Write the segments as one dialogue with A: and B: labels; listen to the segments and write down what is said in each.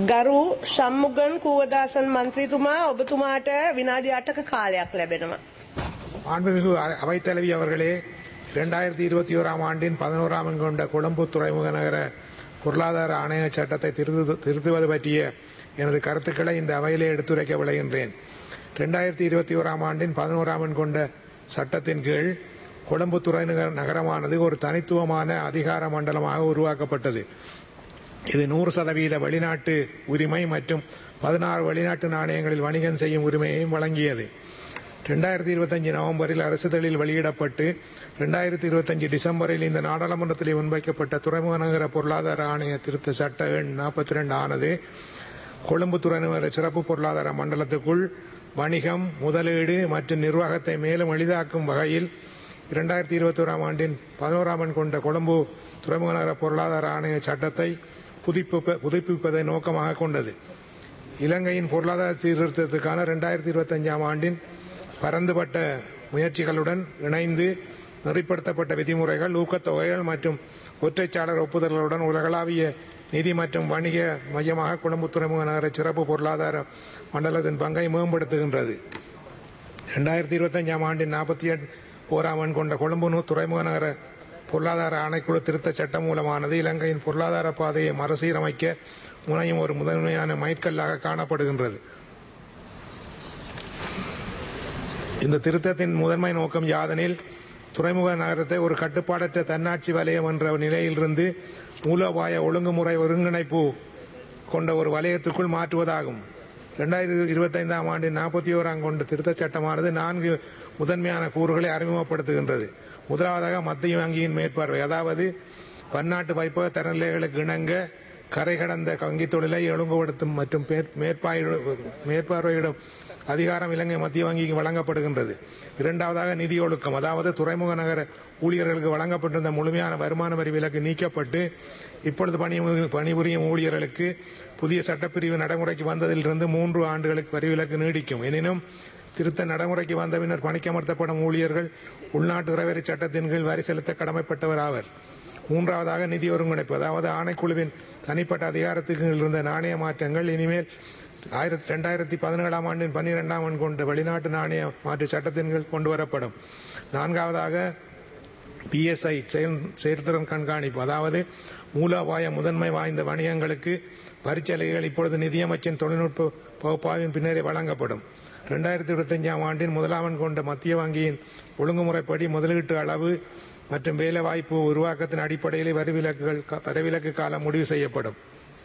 A: ගරු සම්මුගන් කූවදාසන් මන්ත්‍රීතුමා ඔබතුමාට විනාඩි අටක කාලයක් ලැබෙනවා.
B: மாண்புமிகு அ- அவைத்தலைவி அவர்களே இரண்டாயிரத்தி இருபத்தி ஓராம் ஆண்டின் பதினோராம் எண் கொண்ட கொழும்பு துறைமுக நகர பொருளாதார ஆணைய சட்டத்தை திருத்து- திருத்துவது பற்றிய எனது கருத்துக்களை இந்த அவையிலே எடுத்துரைக்க விளைகின்றேன் இரண்டாயிரத்தி இருபத்தி ஓராம் ஆண்டின் பதினோராம் எண் கொண்ட சட்டத்தின் கீழ் கொழும்பு துறைமுக நகரமானது ஒரு தனித்துவமான அதிகார மண்டலமாக உருவாக்கப்பட்டது இது நூறு சதவீத வெளிநாட்டு உரிமை மற்றும் பதினாறு வெளிநாட்டு நாணயங்களில் வணிகம் செய்யும் உரிமையையும் வழங்கியது ரெண்டாயிரத்தி இருபத்தஞ்சு நவம்பரில் அரசுதழில் வெளியிடப்பட்டு ரெண்டாயிரத்தி இருபத்தஞ்சு டிசம்பரில் இந்த நாடாளுமன்றத்தில் முன்வைக்கப்பட்ட துறைமுக நகர பொருளாதார ஆணைய திருத்த சட்ட எண் நாற்பத்தி ரெண்டு ஆனது கொழும்பு துறைமுக சிறப்பு பொருளாதார மண்டலத்துக்குள் வணிகம் முதலீடு மற்றும் நிர்வாகத்தை மேலும் எளிதாக்கும் வகையில் இரண்டாயிரத்தி இருபத்தி ஓராம் ஆண்டின் பதினோராம் எண் கொண்ட கொழும்பு துறைமுக நகர பொருளாதார ஆணைய சட்டத்தை புதுப்பிப்ப- புதுப்பிப்பதை நோக்கமாக கொண்டது இலங்கையின் பொருளாதார சீர்திருத்தத்துக்கான இரண்டாயிரத்தி இருபத்தஞ்சாம் ஆண்டின் பரந்துபட்ட முயற்சிகளுடன் இணைந்து நெறிப்படுத்தப்பட்ட விதிமுறைகள் ஊக்கத்தொகைகள் மற்றும் ஒற்றைச்சாளர் ஒப்புதல்களுடன் உலகளாவிய நிதி மற்றும் வணிக மையமாக கொழும்பு துறைமுக நகர சிறப்பு பொருளாதார மண்டலத்தின் பங்கை மேம்படுத்துகின்றது இரண்டாயிரத்தி இருபத்தஞ்சாம் ஆண்டின் நாற்பத்தி எட்டு ஓராம் எண் கொண்ட கொழும்பு நூ- துறைமுக நகர பொருளாதார ஆணைக்குழு திருத்தச் சட்டம் மூலமானது இலங்கையின் பொருளாதார பாதையை மறுசீரமைக்க முனையும் ஒரு முதன்மையான மைற்கல்லாக காணப்படுகின்றது இந்த திருத்தத்தின் முதன்மை நோக்கம் யாதெனில் துறைமுக நகரத்தை ஒரு கட்டுப்பாடற்ற தன்னாட்சி வலயம் என்ற நிலையிலிருந்து மூலோபாய ஒழுங்குமுறை ஒருங்கிணைப்பு கொண்ட ஒரு வலயத்துக்குள் மாற்றுவதாகும் இரண்டாயிரத்தி இருபத்தைந்தாம் ஆண்டின் நாற்பத்தி ஓராம் கொண்ட திருத்தச் சட்டமானது நான்கு முதன்மையான கூறுகளை அறிமுகப்படுத்துகின்றது முதலாவதாக மத்திய வங்கியின் மேற்பார்வை அதாவது பன்னாட்டு வைப்பக தரநிலைகளுக்கு இணங்க கரை கடந்த வங்கித் தொழிலை ஒழுங்குபடுத்தும் மற்றும் மேற்- மேற்பார்வை- மேற்பார்வையிடும் அதிகாரம் இலங்கை மத்திய வங்கிக்கு வழங்கப்படுகின்றது இரண்டாவதாக நிதி ஒழுக்கம் அதாவது துறைமுக நகர ஊழியர்களுக்கு வழங்கப்பட்டிருந்த முழுமையான வருமான வரி விலக்கு நீக்கப்பட்டு இப்பொழுது பணி பணிபுரியும் ஊழியர்களுக்கு புதிய சட்டப்பிரிவு நடைமுறைக்கு வந்ததிலிருந்து மூன்று ஆண்டுகளுக்கு வரி விலக்கு நீடிக்கும் எனினும் திருத்த நடைமுறைக்கு வந்த பின்னர் பணிக்கமர்த்தப்படும் ஊழியர்கள் உள்நாட்டு இறைவரி சட்டத்தின் கீழ் வரி செலுத்த கடமைப்பட்டவர் ஆவர் மூன்றாவதாக நிதி ஒருங்கிணைப்பு அதாவது ஆணைக்குழுவின் தனிப்பட்ட அதிகாரத்துக்கு கீழ் இருந்த நாணய மாற்றங்கள் இனிமேல் ஆயிரத்தி ரெண்டாயிரத்தி பதினேழாம் ஆண்டின் பன்னிரெண்டாம் ஆண்டு கொண்ட வெளிநாட்டு நாணய மாற்று சட்டத்தின் கீழ் கொண்டு வரப்படும் நான்காவதாக பிஎஸ்ஐ செயல்திறன் கண்காணிப்பு அதாவது மூலோபாய முதன்மை வாய்ந்த வணிகங்களுக்கு வரிச்சலுகைகள் இப்பொழுது நிதியமைச்சின் தொழில்நுட்ப பகுப்பாய்வின் பின்னரே வழங்கப்படும் இரண்டாயிரத்தி இருபத்தஞ்சாம் ஆண்டின் முதலாமன் கொண்ட மத்திய வங்கியின் ஒழுங்குமுறைப்படி முதலீட்டு அளவு மற்றும் வேலைவாய்ப்பு உருவாக்கத்தின் அடிப்படையில் வரி விலக்குகள் வரி விலக்கு காலம் முடிவு செய்யப்படும்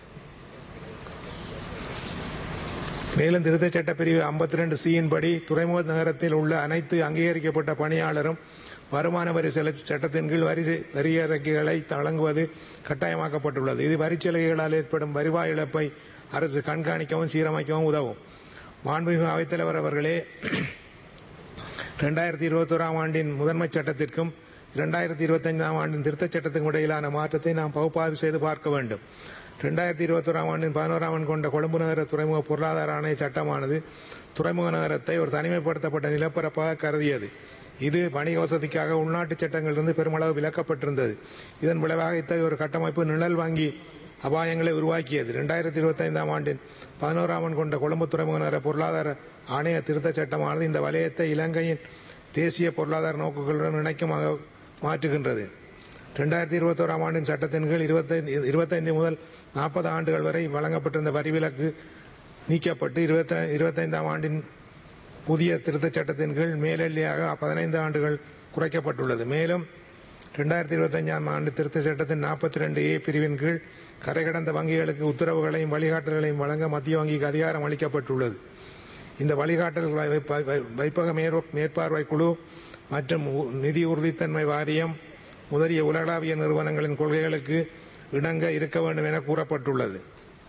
B: மேலும் திருத்தச் சட்ட பிரிவு 52 ரெண்டு சியின் படி துறைமுக நகரத்தில் உள்ள அனைத்து அங்கீகரிக்கப்பட்ட பணியாளரும் வருமான வரி செலுத்தி சட்டத்தின் கீழ் வரி செ- வரி அறிக்கைகளை வழங்குவது கட்டாயமாக்கப்பட்டுள்ளது இது வரிச் சலுகைகளால் ஏற்படும் வருவாய் இழப்பை அரசு கண்காணிக்கவும் சீரமைக்கவும் உதவும் மாண்புமிகு அவைத்தலைவர் அவர்களே இரண்டாயிரத்தி இருபத்தோராம் ஆண்டின் முதன்மை சட்டத்திற்கும் இரண்டாயிரத்தி இருபத்தைந்தாம் ஆண்டின் திருத்தச் சட்டத்துக்கும் இடையிலான மாற்றத்தை நாம் பகுப்பாய்வு செய்து பார்க்க வேண்டும் இரண்டாயிரத்தி இருபத்தோராம் ஆண்டின் பதினோராம் ஆண்டு கொண்ட கொழும்பு நகர துறைமுக பொருளாதார ஆணைய சட்டமானது துறைமுக நகரத்தை ஒரு தனிமைப்படுத்தப்பட்ட நிலப்பரப்பாக கருதியது இது வணிக வசதிக்காக உள்நாட்டு சட்டங்களிலிருந்து பெருமளவு விலக்கப்பட்டிருந்தது இதன் விளைவாக இத்தகைய ஒரு கட்டமைப்பு நிழல் வங்கி அபாயங்களை உருவாக்கியது இரண்டாயிரத்தி இருபத்தைந்தாம் ஆண்டின் பதினோராம் ஆண்டு கொண்ட கொழும்பு துறைமுக நகர பொருளாதார ஆணைய திருத்தச் சட்டமானது இந்த வலயத்தை இலங்கையின் தேசிய பொருளாதார நோக்குகளுடன் இணைக்கமாக மாற்றுகின்றது இரண்டாயிரத்தி இருபத்தோராம் ஆண்டின் சட்டத்தின் கீழ் இருபத்தைந்து இருபத்தைந்து முதல் நாற்பது ஆண்டுகள் வரை வழங்கப்பட்டிருந்த வரி விலக்கு நீக்கப்பட்டு இருபத்தி இருபத்தைந்தாம் ஆண்டின் புதிய திருத்தச் சட்டத்தின் கீழ் மேலெல்லையாக பதினைந்து ஆண்டுகள் குறைக்கப்பட்டுள்ளது மேலும் இரண்டாயிரத்தி இருபத்தஞ்சாம் ஆண்டு திருத்தச் சட்டத்தின் நாற்பத்தி ரெண்டு ஏ பிரிவின் கீழ் கரை கடந்த வங்கிகளுக்கு உத்தரவுகளையும் வழிகாட்டல்களையும் வழங்க மத்திய வங்கிக்கு அதிகாரம் அளிக்கப்பட்டுள்ளது இந்த வழிகாட்டல்களை வைப்ப- வை- வைப்பக மேற்- மேற்பார்வை குழு மற்றும் உ- நிதி உறுதித்தன்மை வாரியம் முதலிய உலகளாவிய நிறுவனங்களின் கொள்கைகளுக்கு இணங்க இருக்க வேண்டும் என கூறப்பட்டுள்ளது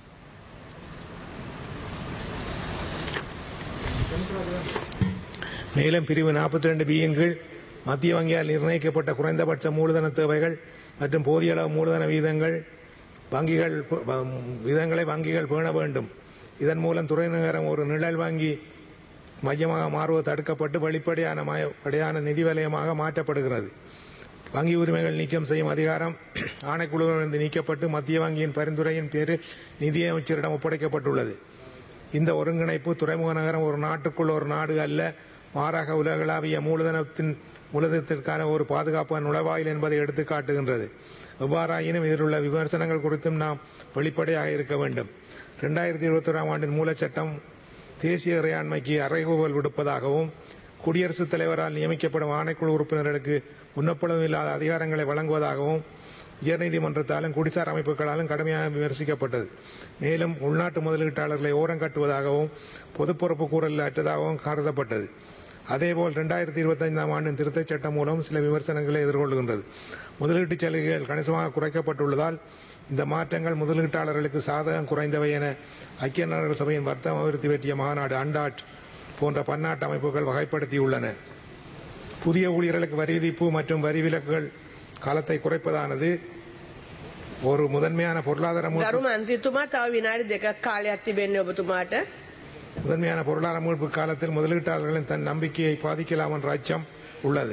B: மேலும் பிரிவு 42 ரெண்டு பியின் கீழ் மத்திய வங்கியால் நிர்ணயிக்கப்பட்ட குறைந்தபட்ச மூலதன தேவைகள் மற்றும் போதிய அளவு மூலதன வீதங்கள் வங்கிகள் ப- வ- விதங்களை வங்கிகள் பேண வேண்டும் இதன் மூலம் துறைநகரம் ஒரு நிழல் வங்கி மையமாக மாறுவது தடுக்கப்பட்டு வெளிப்படையான மய- படியான நிதி வலயமாக மாற்றப்படுகிறது வங்கி உரிமைகள் நீக்கம் செய்யும் அதிகாரம் ஆணைக்குழுவிலிருந்து நீக்கப்பட்டு மத்திய வங்கியின் பரிந்துரையின் பேரில் நிதியமைச்சரிடம் ஒப்படைக்கப்பட்டுள்ளது இந்த ஒருங்கிணைப்பு துறைமுக நகரம் ஒரு நாட்டுக்குள் ஒரு நாடு அல்ல மாறாக உலகளாவிய மூலதனத்தின் மூலதனத்திற்கான ஒரு பாதுகாப்பான நுழைவாயில் என்பதை எடுத்துக் காட்டுகின்றது எவ்வாறாயினும் இதில் உள்ள விமர்சனங்கள் குறித்தும் நாம் வெளிப்படையாக இருக்க வேண்டும் இரண்டாயிரத்தி இருபத்தி ஓராம் ஆண்டின் மூலச்சட்டம் தேசிய இறையாண்மைக்கு அறைகூவல் விடுப்பதாகவும் குடியரசுத் தலைவரால் நியமிக்கப்படும் ஆணைக்குழு உறுப்பினர்களுக்கு முன்னப்பளவும் இல்லாத அதிகாரங்களை வழங்குவதாகவும் உயர்நீதிமன்றத்தாலும் குடிசார் அமைப்புகளாலும் கடுமையாக விமர்சிக்கப்பட்டது மேலும் உள்நாட்டு முதலீட்டாளர்களை ஓரங்கட்டுவதாகவும் பொது பொறுப்பு கூறல் அற்றதாகவும் கருதப்பட்டது அதேபோல் இரண்டாயிரத்தி இருபத்தைந்தாம் ஆண்டின் திருத்தச் சட்டம் மூலம் சில விமர்சனங்களை எதிர்கொள்கின்றது முதலீட்டுச் சலுகைகள் கணிசமாக குறைக்கப்பட்டுள்ளதால் இந்த மாற்றங்கள் முதலீட்டாளர்களுக்கு சாதகம் குறைந்தவை என ஐக்கிய நாடுகள் சபையின் வர்த்தக அபிவிருத்தி பற்றிய மாநாடு அண்டாட் போன்ற பன்னாட்டு அமைப்புகள் வகைப்படுத்தியுள்ளன புதிய ஊழியர்களுக்கு வரி விதிப்பு மற்றும் வரி விலக்குகள் காலத்தை குறைப்பதானது ஒரு முதன்மையான பொருளாதார மீட்பு-
A: ගරු මන්ත්‍රීතුමා තව විනාඩි දෙකක් කාලයක් තිබෙන්නේ ඔබතුමාට.
B: முதன்மையான பொருளாதார மீட்பு காலத்தில் முதலீட்டாளர்களின் தன் நம்பிக்கையை பாதிக்கலாம் என்ற அச்சம் உள்ளது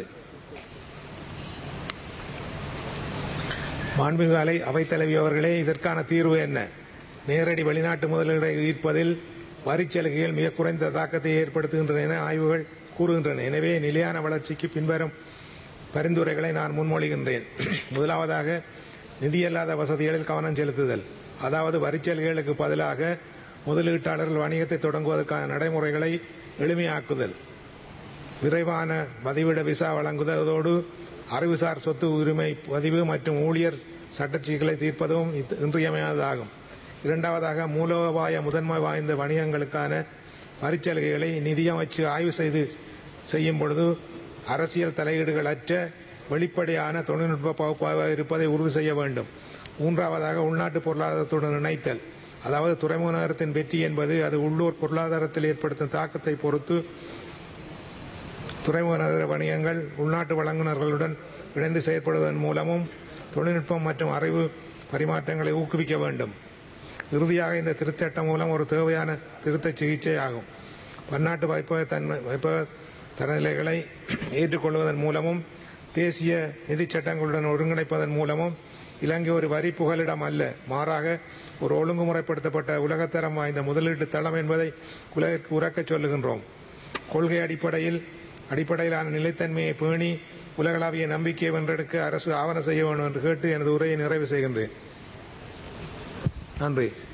B: மாண்புமிகு அலை அவைத்தலைவி அவர்களே இதற்கான தீர்வு என்ன நேரடி வெளிநாட்டு முதலீடை ஈர்ப்பதில் வரிச் சலுகைகள் மிக குறைந்த தாக்கத்தை ஏற்படுத்துகின்றன என ஆய்வுகள் கூறுகின்றன எனவே நிலையான வளர்ச்சிக்கு பின்வரும் பரிந்துரைகளை நான் முன்மொழிகின்றேன் முதலாவதாக நிதியல்லாத வசதிகளில் கவனம் செலுத்துதல் அதாவது வரிச் சலுகைகளுக்கு பதிலாக முதலீட்டாளர்கள் வணிகத்தை தொடங்குவதற்கான நடைமுறைகளை எளிமையாக்குதல் விரைவான பதிவிட விசா வழங்குவதோடு அறிவுசார் சொத்து உரிமை பதிவு மற்றும் ஊழியர் சட்டச்சிக்கலை தீர்ப்பதும் இது- இன்றியமையாததாகும் இரண்டாவதாக மூலோபாய முதன்மை வாய்ந்த வணிகங்களுக்கான வரிச்சலுகைகளை நிதியமைச்சு ஆய்வு செய்து செய்யும் பொழுது அரசியல் தலையீடுகள் அற்ற வெளிப்படையான தொழில்நுட்ப பகுப்பாய்வாக இருப்பதை உறுதி செய்ய வேண்டும் மூன்றாவதாக உள்நாட்டு பொருளாதாரத்துடன் இணைத்தல் அதாவது துறைமுக நகரத்தின் வெற்றி என்பது அது உள்ளூர் பொருளாதாரத்தில் ஏற்படுத்தும் தாக்கத்தை பொறுத்து துறைமுக நகர வணிகங்கள் உள்நாட்டு வழங்குநர்களுடன் இணைந்து செயற்படுவதன் மூலமும் தொழில்நுட்பம் மற்றும் அறிவு பரிமாற்றங்களை ஊக்குவிக்க வேண்டும் இறுதியாக இந்த திருத்தட்டம் மூலம் ஒரு தேவையான திருத்த சிகிச்சை ஆகும் பன்னாட்டு வைப்பக தன்மை வைப்பக தரநிலைகளை ஏற்றுக்கொள்வதன் மூலமும் தேசிய நிதி சட்டங்களுடன் ஒருங்கிணைப்பதன் மூலமும் இலங்கை ஒரு வரி புகலிடம் அல்ல மாறாக ஒரு ஒழுங்குமுறைப்படுத்தப்பட்ட உலகத்தரம் வாய்ந்த முதலீட்டு தளம் என்பதை உலகிற்கு உறக்கச் சொல்லுகின்றோம் கொள்கை அடிப்படையில் அடிப்படையிலான நிலைத்தன்மையை பேணி உலகளாவிய நம்பிக்கையை வென்றெடுக்க அரசு ஆவண செய்ய வேண்டும் என்று கேட்டு எனது உரையை நிறைவு செய்கின்றேன் நன்றி